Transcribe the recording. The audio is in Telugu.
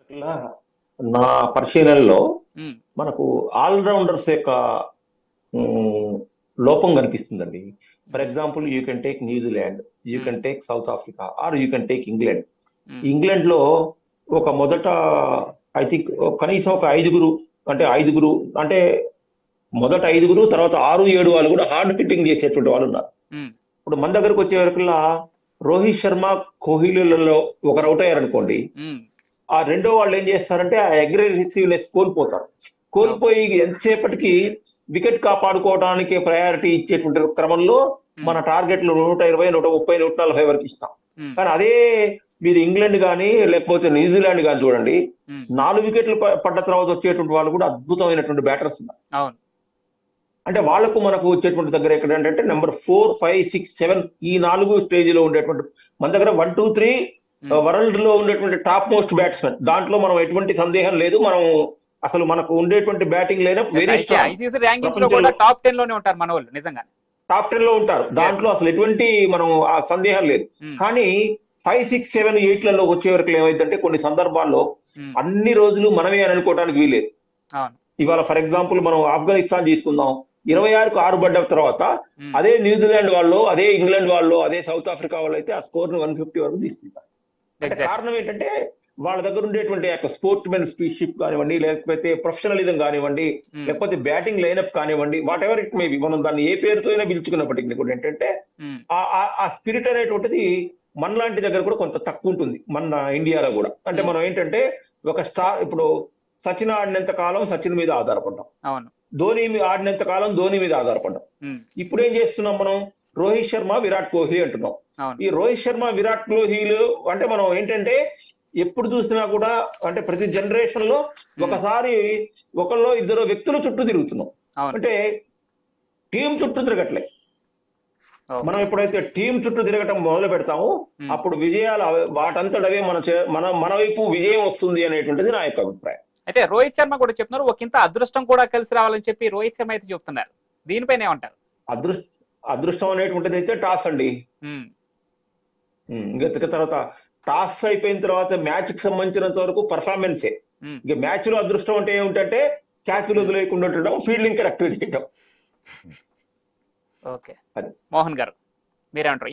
ఇలా నా పరిశీలనలో ఉమ్, మనకు ఆల్రౌండర్స్ యొక్క మ్, లోపం కనిపిస్తుందండి for example you can take New Zealand you can take South Africa or you can take England um, England లో ఒక మొదట ఐ థింక్ కనీసం ఒక ఐదుగురు అంటే ఐదుగురు అంటే మొదట ఐదుగురు తర్వాత ఆరు ఏడు వాళ్ళు కూడా హార్డ్ హిట్టింగ్ చేసేటువంటి వాళ్ళు ఉన్నారు ఉమ్, ఇప్పుడు మన దగ్గరకు వచ్చే వరకులా రోహిత్ శర్మ కోహ్లీలలో ఒకరు అవుట్ అయ్యారనుకోండి ఉమ్, ఆ రెండో వాళ్ళు ఏం చేస్తారంటే ఆ అగ్రెసివ్నెస్ కోల్పోతారు కోల్పోయి ఎంతసేపటికి వికెట్ కాపాడుకోవడానికి ప్రయారిటీ ఇచ్చేటువంటి క్రమంలో మన టార్గెట్లు నూట ఇరవై నూట ముప్పై నూట నలభై వరకు ఇస్తాం ఉమ్, కానీ అదే మీరు ఇంగ్లాండ్ కానీ లేకపోతే న్యూజిలాండ్ కానీ చూడండి ఉమ్, నాలుగు వికెట్లు ప- పడ్డ తర్వాత వచ్చేటువంటి వాళ్ళు కూడా అద్భుతమైనటువంటి బ్యాటర్స్ ఉన్నారు అవును అంటే వాళ్ళకు మనకు వచ్చేటువంటి దగ్గర ఎక్కడ ఏంటంటే number four five six seven ఈ నాలుగు స్టేజ్ లో ఉండేటువంటి మన దగ్గర one two three um, world లో ఉండేటువంటి టాప్ మోస్ట్ బ్యాట్స్మెన్ దాంట్లో మనం ఎటువంటి సందేహం లేదు మనం అసలు మనకు ఉండేటువంటి batting lineup very strong ICC rankings లో ప్రపంచంలో- కూడా టాప్ టెన్ లోనే ఉంటారు మన వాళ్ళు నిజంగా టాప్ టెన్ లో ఉంటారు దాంట్లో అసలు ఎటువంటి మనం ఆ సందేహం లేదు ఉమ్, కానీ ఫైవ్ సిక్స్ సెవెన్ ఎయిట్ లలో వచ్చే వరకు ఏమైందంటే కొన్ని సందర్భాల్లో ఉమ్, అన్ని రోజులు మనమే అని అనుకోవడానికి వీలేదు అవును ఇవాళ ఫర్ ఎగ్జాంపుల్ మనం ఆఫ్ఘనిస్తాన్ తీసుకుందాం ఇరవై ఆరుకు ఆరు పడ్డ తర్వాత ఉమ్, అదే న్యూజిలాండ్ వాళ్ళు అదే ఇంగ్లాండ్ వాళ్ళు అదే సౌత్ ఆఫ్రికా వాళ్ళు అయితే ఆ స్కోర్ ని వన్ ఫిఫ్టీ వరకు తీసుకుంటారు అంటే exactly. కారణం ఏంటంటే వాళ్ళ దగ్గర ఉండేటువంటి యొక్క స్పోర్ట్ మెన్ స్పీషిప్ కానివ్వండి లేకపోతే ప్రొఫెషనలిజం కానివ్వండి ఉమ్, లేకపోతే బ్యాటింగ్ లైనప్ కానివ్వండి వాట్ ఎవర్ ఇట్ మేబీ మనం దాన్ని ఏ పేరుతో అయినా పిలుచుకున్నప్పటికీ కూడా ఏంటంటే ఉమ్, ఆ- ఆ- ఆ స్పిరిట్ అనేటువంటిది మన లాంటి దగ్గర కూడా కొంత తక్కువ ఉంటుంది మన ఇండియాలో కూడా అంటే మనం ఏంటంటే ఒక స్టార్ ఇప్పుడు సచిన్ ఆడినంత కాలం సచిన్ మీద ఆధారపడ్డాం అవును ధోని మీ- ఆడినంత కాలం ధోని మీద ఆధారపడ్డాం ఉమ్, ఇప్పుడు ఏం చేస్తున్నాం మనం రోహిత్ శర్మ విరాట్ కోహ్లీ అంటున్నాం అవును ఈ రోహిత్ శర్మ విరాట్ కోహ్లీలు అంటే మనం ఏంటంటే ఎప్పుడు చూసినా కూడా అంటే ప్రతి జనరేషన్ లో ఒకసారి ఒకళ్ళు ఇద్దరు వ్యక్తుల చుట్టూ తిరుగుతున్నాం అవును అంటే టీం చుట్టూ తిరగట్లే ఓకే. మనం ఎప్పుడైతే టీం చుట్టూ తిరగటం మొదలు పెడతామో ఉమ్, అప్పుడు విజయాలు అవ- వాటంతటవే మన చే- మన మన వైపు విజయం వస్తుంది అనేటువంటిది నా యొక్క అభిప్రాయం అయితే రోహిత్ శర్మ కూడా చెప్తున్నారు ఒకంత అదృష్టం కూడా కలిసి రావాలని చెప్పి రోహిత్ శర్మ అయితే చెప్తున్నారు దీనిపైన ఏమంటారు అదృష్ట అదృష్టం అనేటువంటిది అయితే టాస్ అండి ఉమ్, ఉమ్, ఇంకా ఇక తర్వాత టాస్ అయిపోయిన తర్వాత మ్యాచ్ కి సంబంధించినంత వరకు పర్ఫార్మెన్సే ఉమ్. ఇక మ్యాచ్ లో అదృష్టం అంటే ఏమిటంటే క్యాచ్లు వదిలేయకుండా ఉండడం ఫీల్డింగ్ కరెక్ట్ చేయడం ఓకే అది. మోహన్ గారు మీరేమంటారు